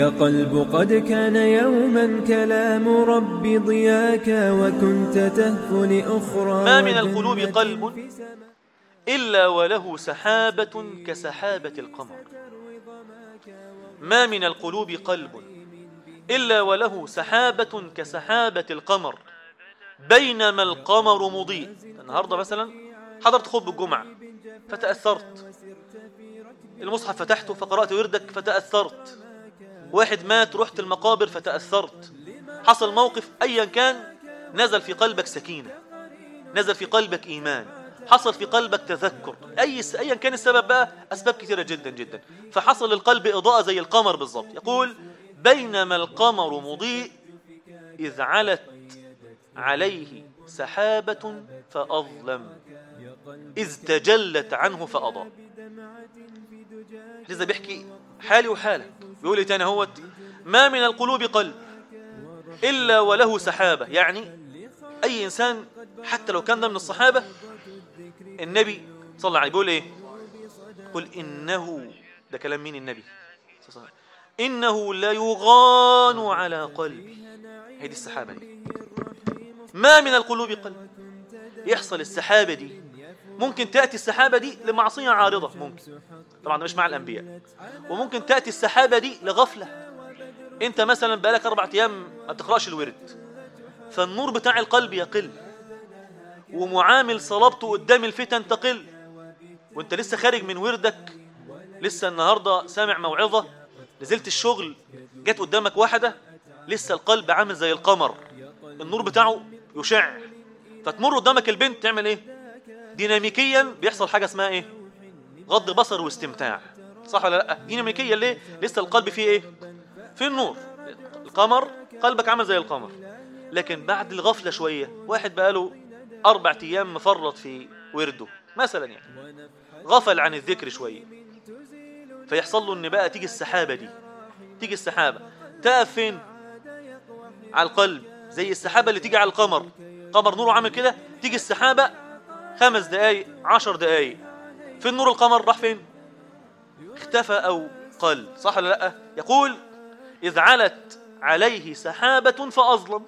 يا قلب قد كان يوما كلام ربي ضياك وكنت تهفو لأخرى ما من القلوب قلب إلا وله سحابة كسحابة القمر ما من القلوب قلب إلا وله سحابة كسحابة القمر بينما القمر مضيء النهاردة مثلا حضرت خطبة الجمعة فتأثرت المصحف فتحته فقرأت وردك فتأثرت واحد مات رحت المقابر فتأثرت حصل موقف أيا كان نزل في قلبك سكينة نزل في قلبك إيمان حصل في قلبك تذكر أي أيا كان السبب بقى أسباب كثيرة جدا جدا فحصل للقلب إضاءة زي القمر بالضبط يقول بينما القمر مضيء إذ علت عليه سحابة فأظلم إذ تجلت عنه فأضاء لذا بيحكي حالي وحالك بيقول لي تاني هوت ما من القلوب قلب إلا وله سحابة يعني أي إنسان حتى لو كان ده من الصحابة النبي صلى الله عليه بيقول إيه قل إنه ده كلام مين النبي صلى الله عليه وسلم إنه لا يغان على قلبي هي دي السحابة دي ما من القلوب قلب يحصل السحابة دي ممكن تأتي السحابة دي لمعصية عارضة ممكن طبعا ده مش مع الأنبياء وممكن تأتي السحابة دي لغفلة انت مثلا بقالك أربع أيام ما بتقرأش الورد فالنور بتاع القلب يقل ومعامل صلابته قدام الفتن تقل وانت لسه خارج من وردك لسه النهاردة سامع موعظة نزلت الشغل جت قدامك واحدة لسه القلب عامل زي القمر النور بتاعه يشع فتمر قدامك البنت تعمل ايه ديناميكيا بيحصل حاجة اسمها ايه غض بصر واستمتاع صح ولا لا ديناميكيا ليه لسه القلب فيه ايه فيه النور القمر قلبك عامل زي القمر لكن بعد الغفلة شوية واحد بقاله أربع أيام مفرط في ورده مثلا يعني غفل عن الذكر شوية فيحصل له ان بقى تيجي السحابة دي تيجي السحابة تقف فين على القلب زي السحابة اللي تيجي على القمر قمر نوره عامل كده تيجي السحابة خمس دقايق عشر دقايق فين نور القمر راح فين اختفى أو قل صح ولا لا يقول إذ علت عليه سحابة فأظلم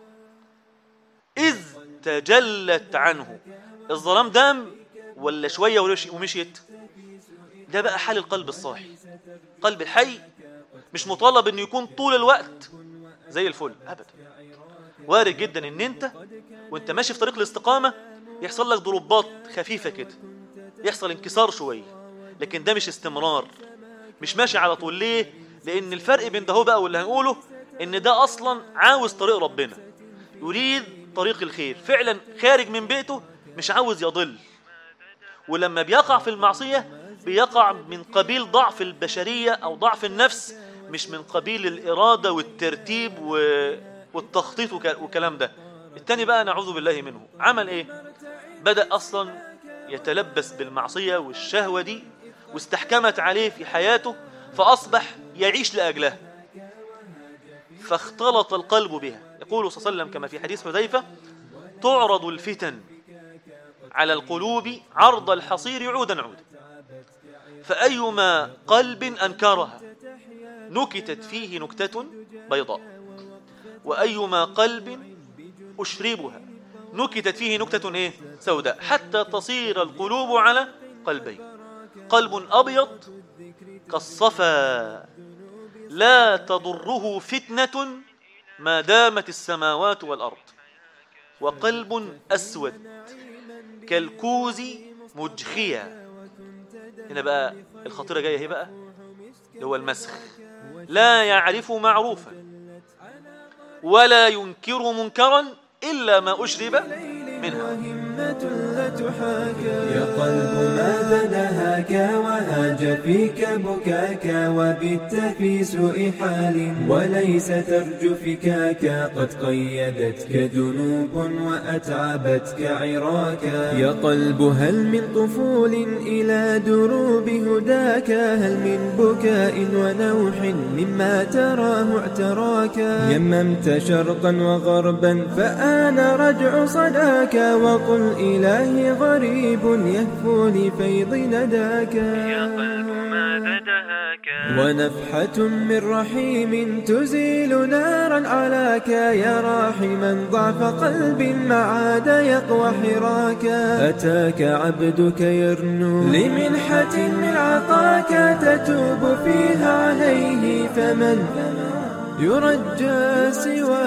إذ تجلت عنه الظلام دام ولا شوية ومشيت ده بقى حال القلب الصاحي قلب الحي مش مطالب انه يكون طول الوقت زي الفل ابدا وارد جدا ان انت وانت ماشي في طريق الاستقامة يحصل لك ضربات خفيفة كده يحصل انكسار شوية لكن ده مش استمرار مش ماشي على طول ليه لان الفرق بين ده هو بقى واللي هنقوله ان ده اصلا عاوز طريق ربنا يريد طريق الخير فعلا خارج من بيته مش عاوز يضل ولما بيقع في المعصية بيقع من قبيل ضعف البشرية أو ضعف النفس مش من قبيل الإرادة والترتيب و... والتخطيط وك... وكلام ده التاني بقى نعوذ بالله منه عمل ايه بدأ أصلا يتلبس بالمعصية والشهوة دي واستحكمت عليه في حياته فأصبح يعيش لأجلها فاختلط القلب بها يقول صلى الله عليه وسلم كما في حديث حذيفة تعرض الفتن على القلوب عرض الحصير عودا عودا فأيما قلب أنكرها نكتت فيه نكتة بيضاء وأيما قلب أشربها نكتت فيه نكتة إيه؟ سوداء حتى تصير القلوب على قلبين قلب أبيض كالصفا لا تضره فتنة ما دامت السماوات والأرض وقلب أسود كالكوز مجخيا هنا بقى الخطيرة جاية هي بقى اللي هو المسخ لا يعرف معروفا ولا ينكر منكرا إلا ما أشرب منها يا قلب ماذا نهاك وهاج فيك بكاك وبت في سوء حال وليس ترجو فكاك قد قيدتك ذنوب وأتعبتك عراك يا قلب هل من طفول إلى دروب هداك هل من بكاء ونوح مما تراه اعتراك يممت شرقا وغربا فآن رجع صداك وقل إلهي غريب يهفو لفيض نداك يا قلب ماذا دهاك ونفحة من رحيم تزيل نارا علاك يا راحما ضعف قلب ما عاد يقوى حراك أتاك عبدك يرنو لمنحة من عطاك تتوب فيها عليه فمن يرجى سواك